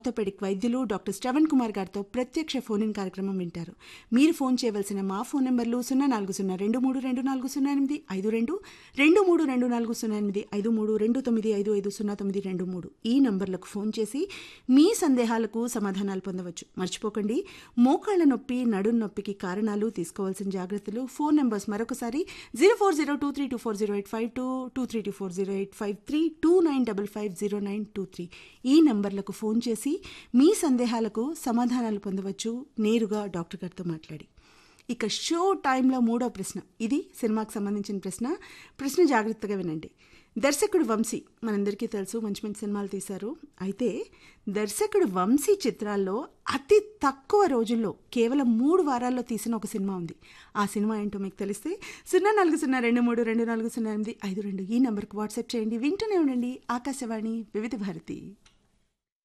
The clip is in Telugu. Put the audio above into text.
ఆర్థోపెడిక్ వైద్యులు డాక్టర్ శ్రవణ్ కుమార్ గారితో ప్రత్యక్ష ఫోన్ ఇన్ కార్యక్రమం వింటారు మీరు ఫోన్ చేయవలసిన మా ఫోన్ నెంబర్లు సున్నా నాలుగు సున్నా రెండు మూడు రెండు నాలుగు సున్నా ఎనిమిది ఐదు రెండు రెండు మూడు రెండు నాలుగు సున్నా ఎనిమిది ఐదు మూడు రెండు తొమ్మిది ఐదు ఐదు సున్నా తొమ్మిది రెండు మూడు ఈ నంబర్లకు ఫోన్ చేసి మీ సందేహాలకు సమాధానాలు పొందవచ్చు మర్చిపోకండి మోకాళ్ల నొప్పి నడుం నొప్పికి కారణాలు తీసుకోవాల్సిన జాగ్రత్తలు ఫోన్ నెంబర్స్ మరొకసారి zero four zero two three two four zero eight five two two three two four zero eight five three two nine double five zero nine two three ఈ నంబర్లకు ఫోన్ చేసి మీ సందేహాలకు సమాధానాలు పొందవచ్చు నేరుగా డాక్టర్ గారితో మాట్లాడి ఇక షో టైంలో మూడో ప్రశ్న ఇది సినిమాకి సంబంధించిన ప్రశ్న ప్రశ్న జాగ్రత్తగా వినండి దర్శకుడు వంశీ మనందరికీ తెలుసు మంచి మంచి సినిమాలు తీశారు అయితే దర్శకుడు వంశీ చిత్రాల్లో అతి తక్కువ రోజుల్లో కేవలం మూడు వారాల్లో తీసిన ఒక సినిమా ఉంది ఆ సినిమా ఏంటో మీకు తెలిస్తే సున్నా నాలుగు సున్నా రెండు మూడు రెండు నాలుగు సున్నా ఎనిమిది ఐదు రెండు ఈ నెంబర్కి వాట్సాప్ చేయండి వింటూనే ఉండండి ఆకాశవాణి వివిధ భారతి